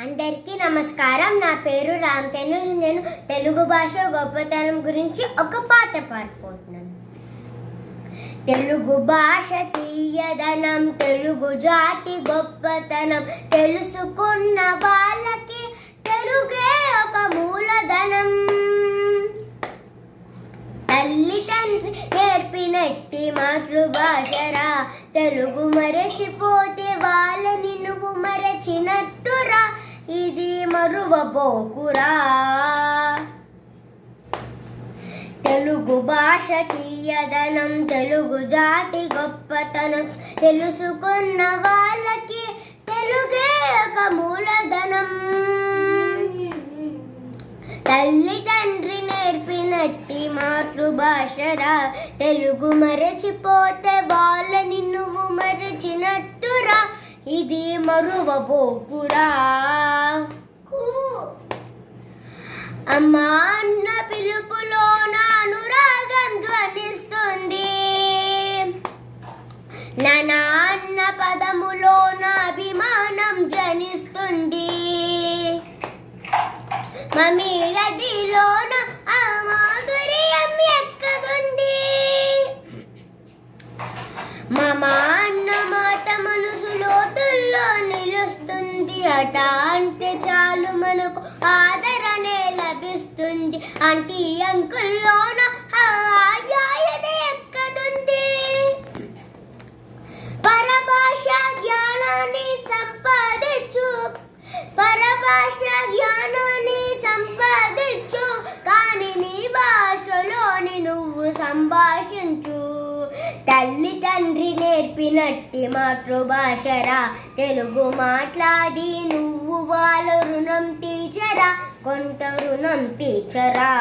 అందరికీ నమస్కారం నా పేరు రామ్ తేనుజ్ నేను తెలుగు భాష గొప్పతనం గురించి ఒక పాట పాడుకుంటున్నాను తెలుగు భాష తీయదనం తెలుగు జాతి గొప్పతనం తెలుసుకున్న వాళ్ళకి తెలుగే ఒక మూలధనం తల్లి తండ్రి నేర్పినట్టి మాతృభాషరా తెలుగు మరచిపోతే వాళ్ళని నువ్వు మరచినట్టురా ఇది మరువబోకురా తెలుగు భాష తీయదనం తెలుగు జాతి గొప్పతనం తెలుసుకున్న వాళ్ళకి తెలుగే ఒక మూలధనం తల్లి తండ్రి నేర్పినట్టి మాతృభాషరా తెలుగు మరచిపోతే వాళ్ళని నువ్వు మరచినట్టురా ఇది మరువబోకురా అమ్మా అన్న పిలుపులో అనురాగం ధ్వనిస్తుంది నా నాన్న పదములో నా అభిమానం జనిస్తుంది మమ్మీ గదిలోన ఆ మాధుర్యం ఎక్కదుంది మా అన్న మాట మనసు లోతుల్లో నిలుస్తుంది అట అంటే చాలు మనకు ఆదరణే లభిస్తుంది ఆంటీ అంకుల్లోన ఆ ఆప్యాయత ఎక్కదుంది పరభాష జ్ఞానాన్ని సంపాదించు పరభాష జ్ఞానాన్ని సంపాదించు కానీ నీ భాషలోని నువ్వు సంభాషించు తల్లి తండ్రి నేర్పినట్టి మాతృభాషరా తెలుగు మాట్లాడి నువ్వు వాళ్ళ రుణం తీర్చరా కొంత రుణం తీర్చరా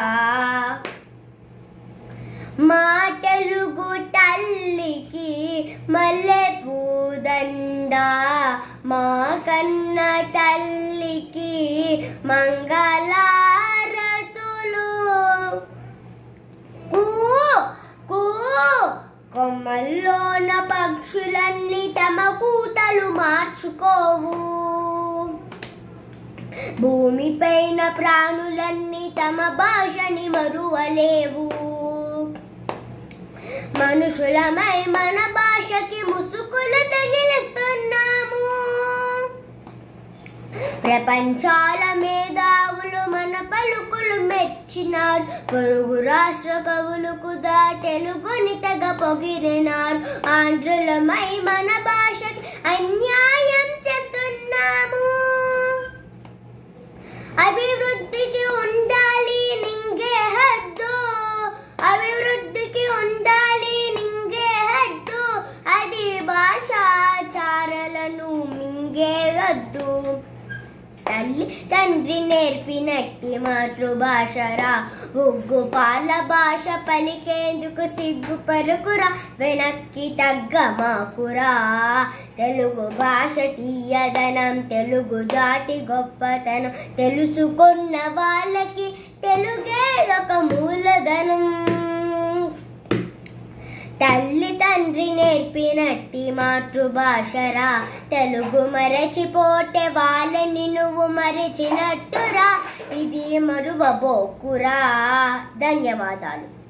మా తెలుగు తల్లికి మల్లె పూదండ మా కన్న తల్లికి మంగళారతులు కూ కూ కొమ్మల్లోన పక్షులన్నీ తమ కూతలు మార్చుకోవు భూమిపైన ప్రాణులన్నీ తమ భాషని మరువలేవు మనుషులమై మన భాషకి ముసుగులు తగిలిస్తున్నాము ప్రపంచాల మేధావులు మన పలుకులు మెచ్చినారు పొరుగు రాష్ట్ర కవులు కుదా తెలుగుని తెగ పొగిరినారు ఆంధ్రులమై మన భాషకి అన్యాయం చేస్తున్నాము అభివృద్ధికి ఉండాలి నింగే హద్దు అభివృద్ధికి ఉండాలి నింగే హద్దు అది భాషాచారాలను మింగేయద్దు తల్లి తండ్రి నేర్పినట్టి మాతృభాషరా ఉగ్గు పాల భాష పలికేందుకు సిగ్గు పరుకురా వెనక్కి తగ్గ మాకురా తెలుగు భాష తీయదనం తెలుగు జాతి గొప్పతనం తెలుసుకున్న వాళ్ళకి తెలుగే ఒక మూలధనం తల్లి తండ్రి నేర్పినట్టి మాతృభాషరా తెలుగు మరచిపోతే వాళ్ళని నువ్వు మరచినట్టురా ఇది మరువబోకురా ధన్యవాదాలు